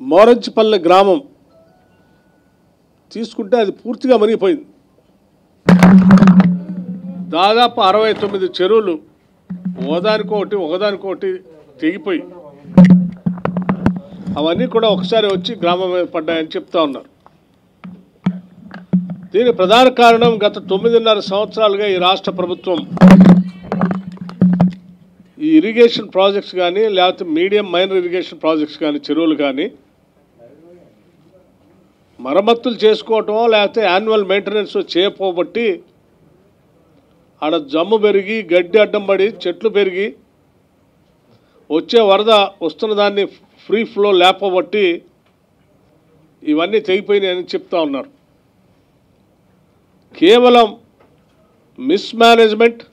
మోరంచిపల్లె గ్రామం తీసుకుంటే అది పూర్తిగా మునిగిపోయింది దాదాపు అరవై తొమ్మిది చెరువులు ఒకదానికొకటి ఒకదానికొకటి తెగిపోయి అవన్నీ కూడా ఒకసారి వచ్చి గ్రామం మీద పడ్డాయని చెప్తా ఉన్నారు దీని ప్రధాన కారణం గత తొమ్మిదిన్నర సంవత్సరాలుగా ఈ రాష్ట్ర ప్రభుత్వం ఈ ఇరిగేషన్ ప్రాజెక్ట్స్ కానీ లేకపోతే మీడియం మైనర్ ఇరిగేషన్ ప్రాజెక్ట్స్ కానీ చెరువులు కానీ మరమ్మతులు చేసుకోవటమో లేకపోతే యాన్యువల్ మెయింటెనెన్స్ చేయపోబట్టి ఆడ జమ్ము పెరిగి గడ్డి అడ్డం పడి చెట్లు పెరిగి వచ్చే వరద వస్తున్న దాన్ని ఫ్రీ ఫ్లో లేపబట్టి ఇవన్నీ తెగిపోయినాయని చెప్తా ఉన్నారు కేవలం మిస్ మేనేజ్మెంట్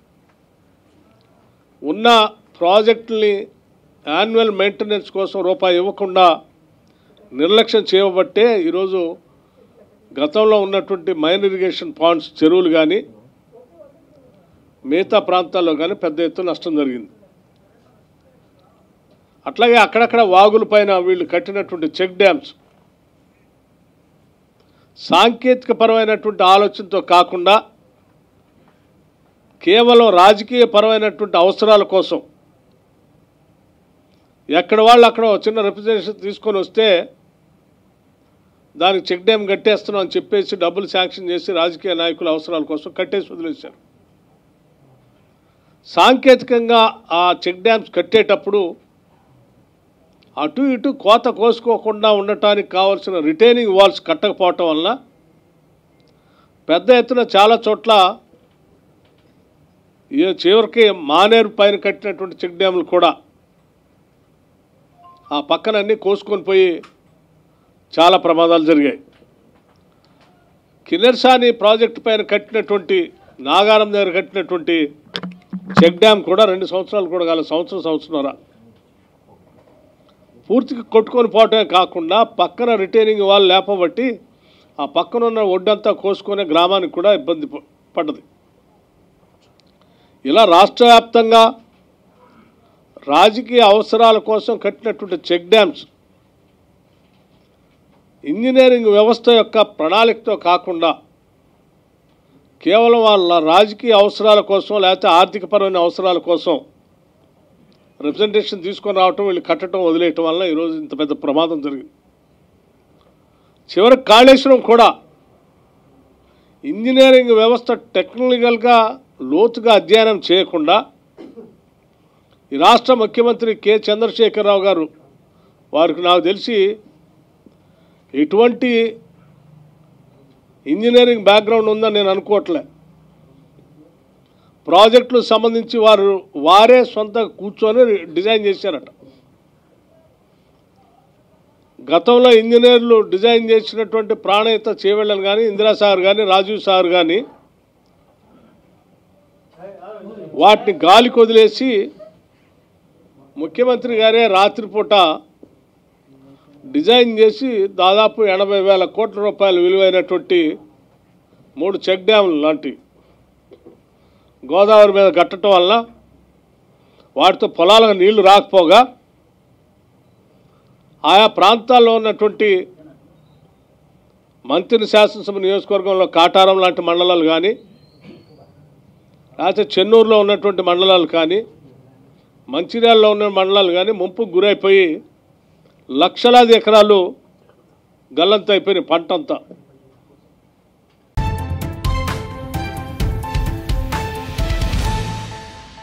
ఉన్న ప్రాజెక్టుల్ని యాన్యువల్ మెయింటెనెన్స్ కోసం రూపాయి ఇవ్వకుండా నిర్లక్ష్యం చేయబట్టే ఈరోజు గతంలో ఉన్నటువంటి మైన్ ఇరిగేషన్ పాండ్స్ చెరువులు కానీ మిగతా ప్రాంతాల్లో కానీ పెద్ద ఎత్తున నష్టం జరిగింది అట్లాగే అక్కడక్కడ వాగుల పైన వీళ్ళు కట్టినటువంటి చెక్ డ్యామ్స్ సాంకేతికపరమైనటువంటి ఆలోచనతో కాకుండా కేవలం రాజకీయ పరమైనటువంటి అవసరాల కోసం ఎక్కడ వాళ్ళు అక్కడ ఒక చిన్న రిప్రజెంటేషన్ తీసుకొని వస్తే దానికి చెక్ డ్యామ్ కట్టేస్తున్నాం అని చెప్పేసి డబ్బులు శాంక్షన్ చేసి రాజకీయ నాయకుల అవసరాల కోసం కట్టేసి వదిలేశారు సాంకేతికంగా ఆ చెక్ డ్యామ్స్ కట్టేటప్పుడు అటు ఇటు కోత కోసుకోకుండా ఉండటానికి కావాల్సిన రిటైనింగ్ వాల్స్ కట్టకపోవటం వలన పెద్ద ఎత్తున చాలా చోట్ల ఈ చివరికి మానేరు పైన కట్టినటువంటి చెక్ డ్యాములు కూడా ఆ పక్కన అన్నీ కోసుకొని పోయి చాలా ప్రమాదాలు జరిగాయి కిన్నెర్సాని ప్రాజెక్టు పైన కట్టినటువంటి నాగారం దగ్గర కట్టినటువంటి చెక్ డ్యామ్ కూడా రెండు సంవత్సరాలు కూడా కాల సంవత్సరం సంవత్సరంన్నర పూర్తిగా కొట్టుకొని పోవటమే కాకుండా పక్కన రిటైనింగ్ వాళ్ళు లేపబట్టి ఆ పక్కన ఉన్న ఒడ్డంతా కోసుకునే గ్రామానికి కూడా ఇబ్బంది ప- పడ్డది ఇలా రాష్ట్ర వ్యాప్తంగా రాజకీయ అవసరాల కోసం కట్టినటువంటి చెక్ డ్యామ్స్ ఇంజనీరింగ్ వ్యవస్థ యొక్క ప్రణాళికతో కాకుండా కేవలం వాళ్ళ రాజకీయ అవసరాల కోసం లేకపోతే ఆర్థికపరమైన అవసరాల కోసం రిప్రజెంటేషన్ తీసుకొని రావటం వీళ్ళు కట్టడం వదిలేయటం వల్ల ఈరోజు ఇంత పెద్ద ప్రమాదం జరిగింది చివరికి కాళేశ్వరం కూడా ఇంజనీరింగ్ వ్యవస్థ టెక్నికల్గా లోతుగా అధ్యయనం చేయకుండా ఈ రాష్ట్ర ముఖ్యమంత్రి కె చంద్రశేఖరరావు గారు వారికి నాకు తెలిసి ఎటువంటి ఇంజనీరింగ్ బ్యాక్గ్రౌండ్ ఉందని నేను అనుకోవట్లే ప్రాజెక్టులకు సంబంధించి వారు వారే సొంత కూర్చొని డిజైన్ చేశారట గతంలో ఇంజనీర్లు డిజైన్ చేసినటువంటి ప్రాణహిత చేవెళ్ళని కానీ ఇందిరా సార్ కానీ రాజీవ్ సార్ కానీ వాటిని గాలికి వదిలేసి ముఖ్యమంత్రి గారే రాత్రిపూట డిజైన్ చేసి దాదాపు ఎనభై వేల కోట్ల రూపాయలు విలువైనటువంటి మూడు చెక్ డ్యాములు లాంటివి గోదావరి మీద కట్టడం వలన వాటితో పొలాలకు నీళ్లు రాకపోగా ఆయా ప్రాంతాల్లో ఉన్నటువంటి మంత్రి శాసనసభ నియోజకవర్గంలో కాటారం లాంటి మండలాలు కానీ లేకపోతే చెన్నూరులో ఉన్నటువంటి మండలాలు కానీ మంచిర్యాలలో ఉన్న మండలాలు కానీ ముంపుకు గురైపోయి లక్షలాది ఎకరాలు గల్లంత అయిపోయినాయి పంట అంతా